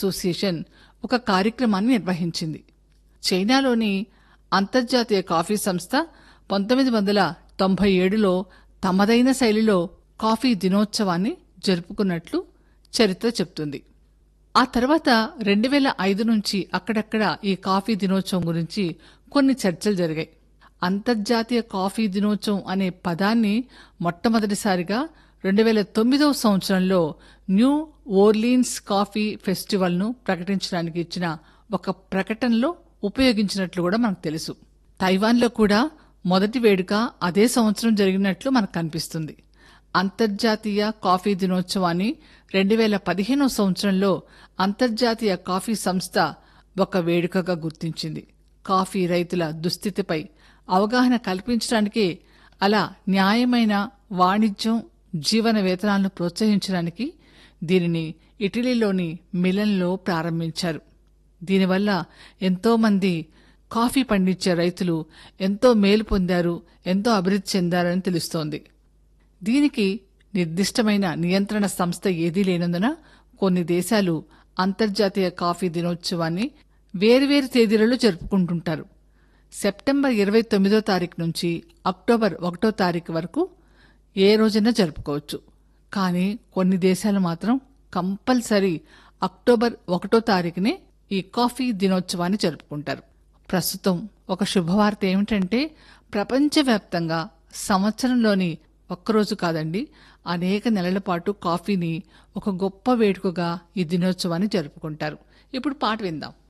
association ఒక కార్యక్రమాన్ని నిర్వహించింది చైనాలోని అంతర్జాతీయ కాఫీ సంస్థ పంతొమ్మిది వందల తొంభై ఏడులో తమదైన శైలిలో కాఫీ దినోత్సవాన్ని జరుపుకున్నట్లు చరిత్ర చెప్తుంది ఆ తర్వాత రెండు వేల ఐదు నుంచి అక్కడక్కడ ఈ కాఫీ దినోత్సవం గురించి కొన్ని చర్చలు జరిగాయి అంతర్జాతీయ కాఫీ దినోత్సవం అనే పదాన్ని మొట్టమొదటిసారిగా రెండు వేల తొమ్మిదవ సంవత్సరంలో న్యూ ఓర్లీన్స్ కాఫీ ఫెస్టివల్ను ప్రకటించడానికి ఇచ్చిన ఒక ప్రకటనలో ఉపయోగించినట్లు కూడా మనకు తెలుసు తైవాన్లో కూడా మొదటి వేడుక అదే సంవత్సరం జరిగినట్లు మనకు కనిపిస్తుంది అంతర్జాతీయ కాఫీ దినోత్సవాన్ని రెండు వేల పదిహేనవ సంవత్సరంలో అంతర్జాతీయ కాఫీ సంస్థ ఒక వేడుకగా గుర్తించింది కాఫీ రైతుల దుస్థితిపై అవగాహన కల్పించడానికే అలా న్యాయమైన వాణిజ్యం జీవన వేతనాలను ప్రోత్సహించడానికి దీనిని ఇటలీలోని మిలన్లో ప్రారంభించారు దీనివల్ల ఎంతోమంది కాఫీ పండించే రైతులు ఎంతో మేలు పొందారు ఎంతో అభివృద్ధి చెందారని తెలుస్తోంది దీనికి నిర్దిష్టమైన నియంత్రణ సంస్థ ఏదీ లేనందున కొన్ని దేశాలు అంతర్జాతీయ కాఫీ దినోత్సవాన్ని వేర్వేరు తేదీలలో జరుపుకుంటుంటారు సెప్టెంబర్ ఇరవై తొమ్మిదో తారీఖు నుంచి అక్టోబర్ ఒకటో తారీఖు వరకు ఏ రోజైనా జరుపుకోవచ్చు కానీ కొన్ని దేశాలు మాత్రం కంపల్సరీ అక్టోబర్ ఒకటో తారీఖునే ఈ కాఫీ దినోత్సవాన్ని జరుపుకుంటారు ప్రస్తుతం ఒక శుభవార్త ఏమిటంటే ప్రపంచవ్యాప్తంగా సంవత్సరంలోని ఒక్కరోజు కాదండి అనేక నెలల పాటు కాఫీని ఒక గొప్ప వేడుకగా ఈ దినోత్సవాన్ని జరుపుకుంటారు ఇప్పుడు పాట విందాం